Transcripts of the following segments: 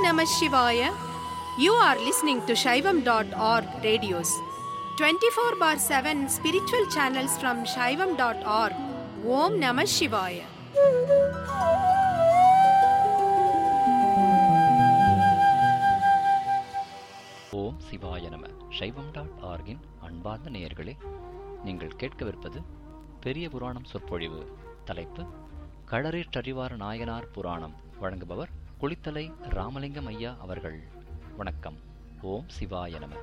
Namah Shivaya. You are listening to Shaivam.org radios. 24 bar 7 spiritual channels from Shaivam.org. Om Namah Shivaya. ஓம் சிவாய நம சைவம் dot ஆர்கின் அன்பார்ந்த நேயர்களே நீங்கள் கேட்கவிருப்பது பெரிய புராணம் சொற்பொழிவு தலைப்பு களரேற்றறிவார் நாயனார் புராணம் வழங்குபவர் குளித்தலை ராமலிங்கம் ஐயா அவர்கள் வணக்கம் ஓம் சிவாய நம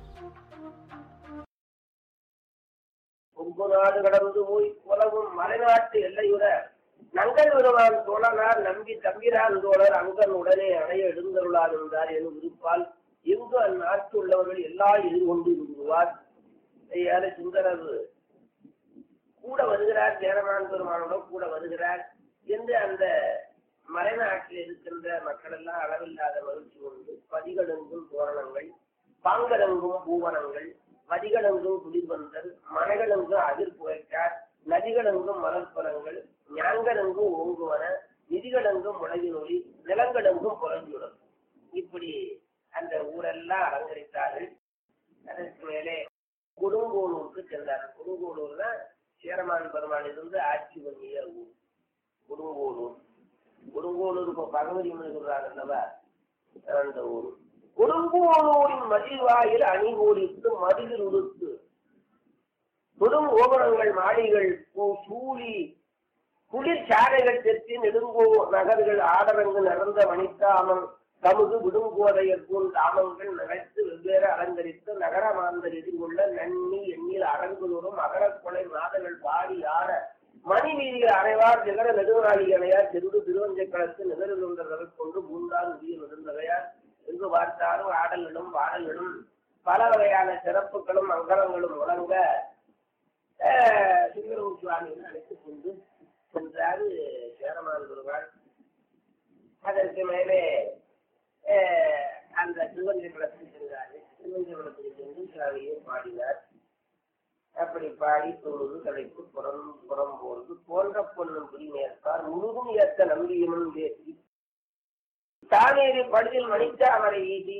கொங்கு நாடு கடந்து போய் உலகும் மலைநாட்டு எல்லையுற நங்கல் விருவான் தோழனார் நம்பி தம்பிரான் தோழர் அங்கன் உடனே அடைய எழுந்தருளார் என்றார் எனும் விருப்பால் எங்கு அந்நாட்டு உள்ளவர்கள் எல்லா எதிர்கொண்டு விடுவார் ஐயாறு சுந்தரர் கூட வருகிறார் சேரமான் பெருமானுடன் கூட வருகிறார் என்று அந்த மலைநாட்டில் இருக்கின்ற மக்கள் எல்லாம் அளவில்லாத மகிழ்ச்சி கொண்டு பதிகளெங்கும் தோரணங்கள் பாங்கலெங்கும் பூவனங்கள் மதிகளெங்கும் குளிர்வந்தல் மனைகளெங்கும் அதிர் புகைக்கார் நதிகளெங்கும் மலர்பலங்கள் ஞாங்கலெங்கும் ஓங்குவன நிதிகளெங்கும் முளைவினொலி நிலங்களெங்கும் புலஞ்சுடன் இப்படி அந்த ஊரெல்லாம் அலங்கரித்தார்கள் அதற்கு மேலே கொடுங்கோளூருக்கு சென்றார் கொடுங்கோளூர்னா சேரமான் பெருமாள் இருந்து ஆட்சி பண்ணிய ஊர் கொடுங்கோளூர் கொடுங்கோளூர் இப்போ பகவதி சொல்றாங்க அல்லவா அந்த ஊர் கொடுங்கோளூரின் மதிவாயில் அணிகூடித்து மதியில் உடுத்து தொடும் ஓபனங்கள் மாடிகள் பூ- சூழி குளிர் சாலைகள் தெற்றி நெடுங்கோ நகர்கள் ஆடரங்கு நிறந்த மணித்தாமம் தமுது விடுங்கோதையர் போல் தாமங்கள் நகைத்து வெவ்வேறு அலங்கரித்து நகர மாந்தர் எதிர்கொள்ள நன்னி எண்ணில் அரங்குதோறும் அகரக்கொலை நாதங்கள் பாடி ஆட மணி வீதியில் அறைவார் நிகர நெடுநாளி அணையார் திருடு திருவஞ்சை களத்து நிகழ்ந்ததை கொண்டு பூந்தால் உயிர் நெடுந்தகையார் எங்கு பார்த்தாலும் ஆடல்களும் பாடல்களும் பல வகையான சிறப்புகளும் மங்களங்களும் முழங்க ஆஹ், சிங்கரவு சுவாமியை அழைத்துக் கொண்டு சென்றாரு சேரமான் பெருமாள் அதற்கு மேலே ஆஹ், அந்த திருவஞ்சகுலத்துக்கு சென்றாரு திருவஞ்சகுலத்துக்கு சென்று சாவியை பாடினார் அப்படி பாடி தொழுது தலைப்பு புறம் புறம் போர்ந்து போன்ற பொண்ணும் குடிமேற்பார் முழுதும் ஏற்ற நம்பியமும் பேசி தானேறி படுதில் மணித்த அவரை ஈட்டி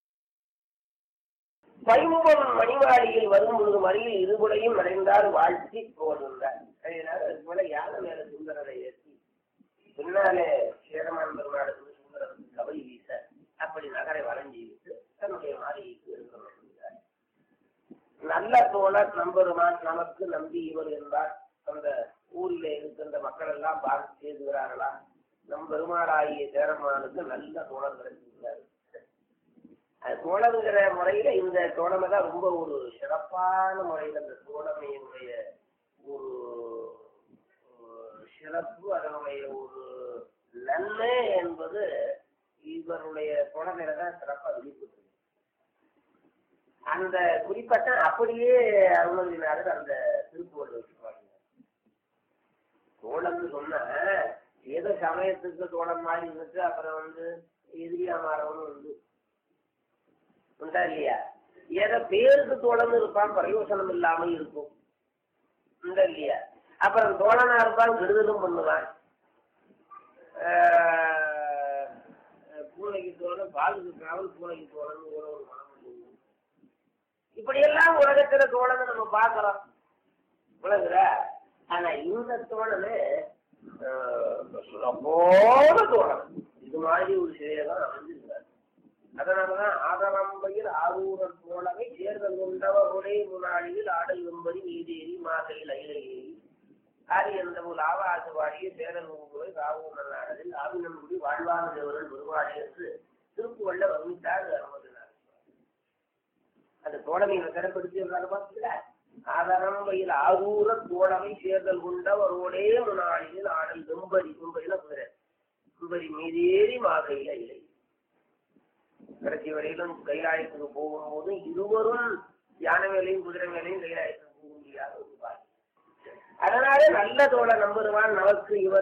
பைம்பொன் மணிவாடியில் வரும் பொழுது மறியில் இருபுடையும் அடைந்தார் வாழ்த்தி போகின்றார் அதனால அது போல யானை மேல சுந்தரரை ஏற்றி பின்னாலே சேரமான் பெருமாளுக்கு சுந்தரருக்கு கபடி வீச அப்படி நகரை வளைஞ்சி விட்டு தன்னுடைய மாளிகைக்கு இருக்கிறார் நல்ல தோழர் நம்பெருமான் நமக்கு நம்பி இவர் என்பார் அந்த ஊரில் இருக்கின்ற மக்கள் எல்லாம் பார்த்து செய்துகிறார்களா நம் பெருமாளாகிய சேரமானுக்கு நல்ல தோழர் கிடைச்சிருக்கிறார் அது தோழங்கிற முறையில இந்த தோழமை தான் ரொம்ப ஒரு சிறப்பான முறையில் அந்த தோழமையினுடைய ஒரு ஒரு சிறப்பு அதனுடைய ஒரு நன்மை என்பது இவருடைய தோழமையில தான் சிறப்பாக வெளிப்பட்டு அந்த குறிப்பட்ட அப்படியே அருணகிரிநாதர் அந்த திருப்புவள் வச்சுருவாங்க தோழம்னு சொன்னா ஏதோ சமயத்துக்கு தோழம் மாதிரி இருந்துட்டு அப்புறம் வந்து எதிரியா மாறவனும் உண்டு உண்டா இல்லையா ஏதோ பேருக்கு தோழன் இருப்பான் பிரயோசனம் இல்லாமல் இருக்கும் உண்டா இல்லையா அப்புறம் தோழனா இருப்பான் கெடுதலும் பண்ணுவான் ஆஹ், பூனைக்கு தோழன் பாலுக்கு காவல் பூனைக்கு தோழன் ஒரு ஒரு மனம் உண்டு. இப்படியெல்லாம் உலகத்துல தோழனை நம்ம பார்க்கிறோம் உலகுல ஆனா இந்த தோழனு போல தோழன் இது மாதிரி ஒரு சிலையெல்லாம் அமைஞ்சிருக்காரு அதனாலதான் ஆதரம்பையில் ஆரூரர் தோழமை தேர்தல் கொண்டவ ஒரே முன்னாடியில் ஆடல் வெம்பரி நீதேறி மாதையில் அயிலேறி ஆரி என்ற ஒரு ஆவாசு வாடிய சேரல் ஊங்குவை காவூர் நல்லாடலில் ஆவினன்குடி வாழ்வான தேவரன் உருவாடி என்று திருப்புகள்ல வர்ணித்தார் அனுமதினார் அந்த தோழமையை சிறப்படுத்தி பார்த்தீங்களா ஆதரம்பையில் ஆரூர தோழமை சேர்தல் கொண்ட ஒரே முன்னாளியில் ஆடல் வெம்பரி வெம்பரில குதிரை வெம்பரி மீதேறி மாதையில இலை கடைசி வரையிலும் கைலாயத்துக்கு போகும்போது இருவரும் யானை மேலையும் குதிரை மேலையும் கைலாயத்துக்கு போக முடியாத ஒரு பாய் அதனாலே நல்ல தோழ நம்புவான் நமக்கு இவர்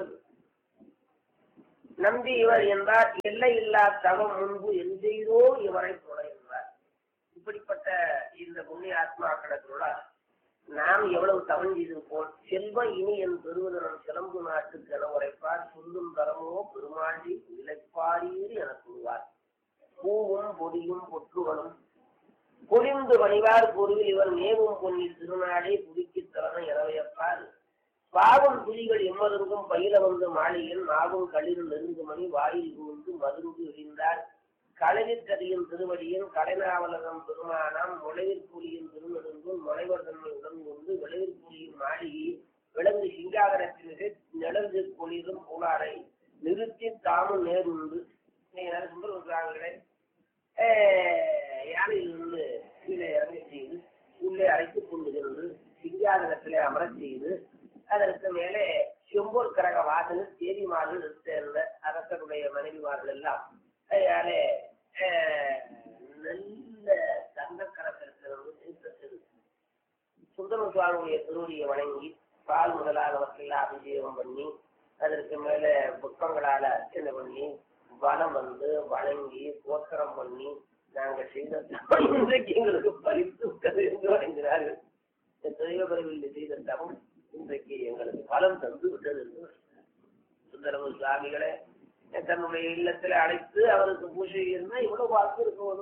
நம்பி இவர் என்றார் எல்லை இல்லா தவம் முன்பு என் செய்தோ இவரை தொலை என்றார் இப்படிப்பட்ட இந்த புண்ணிய ஆத்மாக்களோட நாம் எவ்வளவு தவம் செய்து போல் செல்வம் இனி என் பெருவதனம் சிலம்பு நாட்டுக்கு என உரைப்பார் சொல்லும் தரமோ பெருமாண்டி இழைப்பாரீர் என கூறுவார் பூவும் பொடியும் பொற்றுகளும் பொழிந்து பணிவார் பொருவில் இவர் மேவும் பொன்னில் திருநாடே புதுக்கித் தவணை இரவையப்பார் பாவம் புலிகள் எம்மருங்கும் பயில வந்து மாளிகையில் நாவும் களிர் நெருங்குமணி வாயில் புகுந்து மருந்து எறிந்தார் களவிற்கதியின் திருவடியும் கலைநாவலகம் பெருமானாம் முளைவிற்புலியின் திருநெடுங்கும் முளைவர் தன்மை உடன் கொண்டு விளைவிற்புலியின் மாளிகை விலங்கு சிங்காகரத்திற்கு நிழந்து குளிரும் புலாரை நிறுத்தி தாமும் நேருண்டு சுந்தரங்களே யானையிலிருந்து கீழே இறங்க செய்து உள்ளே அழைத்துக் கொண்டு சென்று சிங்காதனத்திலே அமரச் செய்து அதற்கு மேலே செம்பூர் கரக வாசல் தேதிமார்கள் சேர்ந்த அரசருடைய மனைவிமார்கள் எல்லாம் அதனாலே அஹ், நல்ல தங்கக்கரத்திலிருந்து தீர்த்தத்தில் சுந்தர சுவாமியுடைய திருவடியை வணங்கி பால் முதலானவற்றையெல்லாம் அபிஷேகம் பண்ணி அதற்கு மேல புஷ்பங்களால அர்ச்சனை பண்ணி வனம் வந்து வணங்கி கோத்திரம் பண்ணி நாங்க செய்த தவம் இன்றைக்கு எங்களுக்கு பலித்து விட்டது என்று வணங்கினார்கள் இந்த தெய்வபரிவில் செய்த தவம் இன்றைக்கு எங்களுக்கு பலம் தந்து விட்டது என்று வணங்கினார்கள். சுந்தரமு சுவாமிகளை தன்னுடைய இல்லத்தில் அழைத்து அவருக்கு பூஜை இருந்தா இவ்வளவு வாக்கு இருக்கும்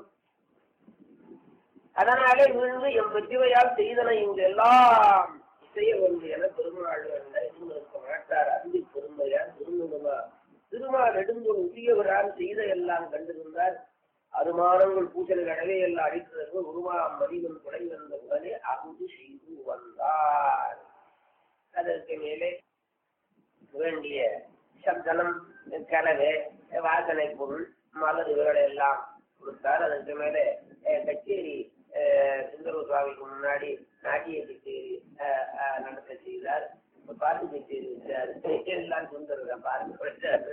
அதனாலே விழுந்து என் பெற்றவையால் செய்தன இங்கு எல்லாம் செய்ய வேண்டும் என பெருமாள் இருக்க மாட்டார் அன்பு பெருமையார் திருநுமா திருமா நெடுங்கோல் உரியவரால் செய்த எல்லாம் கண்டிருந்தார் அருமானங்கள் பூசல் கடவே எல்லாம் அடித்ததற்கு உருவா மதிவன் குறை வந்த உடனே அங்கு செய்து வந்தார் அதற்கு மேலே வேண்டிய சப்தனம் கலவை வாசனை பொருள் மலர் இவர்களை எல்லாம் கொடுத்தார் அதற்கு மேலே அஹ், கச்சேரி அஹ், சுந்தர சுவாமிக்கு முன்னாடி நாட்டிய கச்சேரி அஹ், அஹ், நடத்த செய்தார் பாட்டு கச்சேரி வச்சார் எல்லாம் சுந்தர பாட்டு வச்சாரு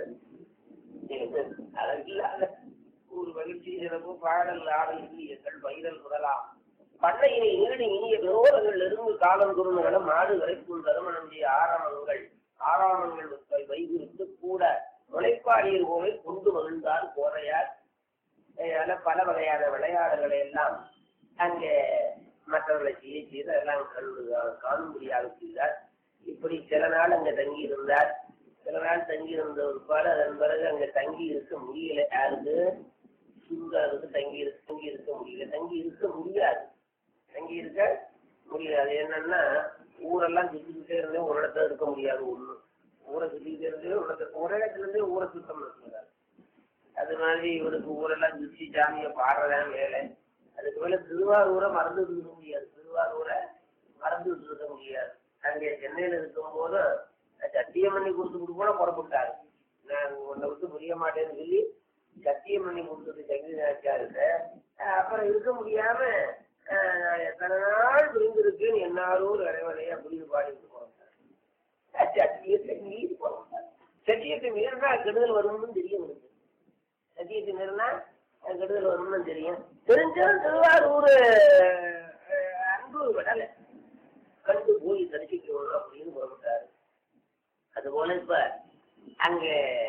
அதற்கில்லாத ஒரு மகிழ்ச்சி சிறப்பு பாடல் ஆடல் இந்தியங்கள் வைரல் முதலாம் பண்ணையினை நீடி இனிய விரோதங்கள் இருந்து காலம் குறுநல மாடு வரைக்கும் தருமணந்திய ஆரம்பங்கள் ஆறாமங்கள் வைகுறித்து கூட முளைப்பாடியர் போல கொண்டு மகிழ்ந்தார் கோரையார் அதனால பல வகையான விளையாடுகளை எல்லாம் அங்கே மற்றவர்களை செய்ய செய்து அதெல்லாம் கண்டு காணும்படியாக செய்தார் இப்படி சில நாள் அங்க தங்கி இருந்தார் சில நாள் தங்கி இருந்த ஒரு பாடு அதன் பிறகு அங்க தங்கி இருக்க முடியல யாருக்கு சுந்தருக்கு தங்கி இருக்க தங்கி இருக்க முடியல தங்கி இருக்க முடியாது தங்கி இருக்க முடியாது என்னன்னா ஊரெல்லாம் சுத்திக்கிட்டே இருந்தே ஒரு இடத்துல இருக்க முடியாது ஒண்ணு ஊரை சுத்திக்கிட்டே இருந்தே ஒரு இடத்துல ஒரு இடத்துல இருந்தே ஊரை சுத்தம் பண்ணக்கூடாது அது மாதிரி இவருக்கு ஊரெல்லாம் சுத்தி சாமியை பாடுறதான் வேலை அதுக்கு மேல திருவாரூரை மறந்துட்டு இருக்க முடியாது திருவாரூரை மறந்துட்டு இருக்க முடியாது அங்கே சென்னையில இருக்கும் போது சத்தியம் பண்ணி கொடுத்துட்டு கூட புறப்பட்டாரு நான் உன்னை விட்டு புரிய மாட்டேன்னு சொல்லி சத்தியம் பண்ணி கொடுத்துட்டு சங்கி நினைச்சாரு அப்புறம் இருக்க முடியாம அஹ், நான் எத்தனை நாள் விருந்திருக்கேன் என்னாலும் இறைவனை அப்படின்னு பாடிட்டு போறாங்க சத்தியத்தை மீறி போறாங்க சத்தியத்தை மீறினா கெடுதல் வரும்னு தெரியும் எனக்கு சத்தியத்தை மீறினா அஹ், கெடுதல் வரும்னு தெரியும் தெரிஞ்சாலும் திருவாரூர் அஹ், அன்பு விடலை கண்டு போய் தரிசிக்கணும் அப்படின்னு புறப்பட்டாரு அதுபோல இப்ப அங்க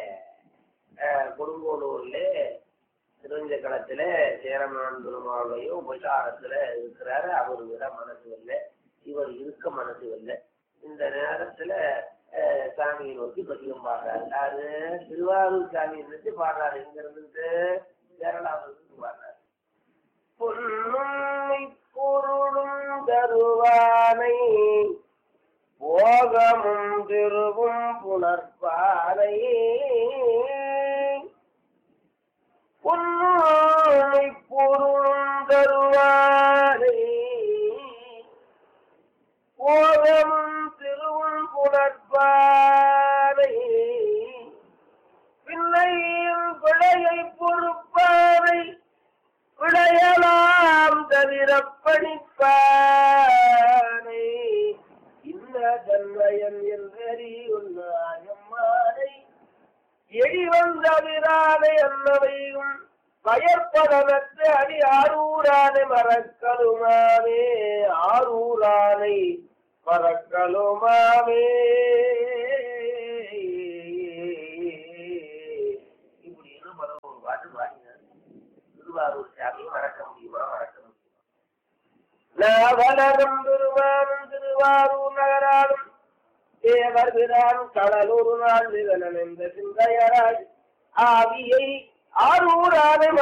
அஹ், கொடுங்கோலூர்ல திருவஞ்ச களத்துல சேரமான் பெருமாளுடைய உபசாரத்துல இருக்கிறாரு அவர் விட மனசு இல்லை இவர் இருக்க மனசு இல்லை இந்த நேரத்துல அஹ், சாமியை நோக்கி பதிகம் பாடுறாரு அது திருவாரூர் சாமி இருந்துட்டு பாடுறாரு இங்க இருந்துட்டு கேரளாவில் இருந்து பாடுறாரு பொன்னுண்மை பொருளும் தருவானை போகமும் திருவும் புணர்பானை பொன்னுண்மை பொருளும் தருவானை போகமும் திருவும் புணர்பானை பின்னையும் பிழையை பொறுப்பானை விளையலாம் தவிர படிப்பானை இன்ன தன்மயன் என்றறி உன்னாயம்மானை எடி வந்த விரானை அன்னவையும் பயற்படனத்து அடி ஆரூரானை மறக்கலுமாமே ஆரூரானை மறக்கலுமாமே இப்படின்னு பதினோரு பாட்டு பாடினார் திருவாரூர் சாமியை மறக்க முடியுமா மறக்க முடியுமா நாவலரும் பெருமானும் திருவாரூர் நகராலும் தேவர் பிரான் கடலூர் நாள் விகலன் என்ற சிந்தையராய் ஆவியை ஆரூரானை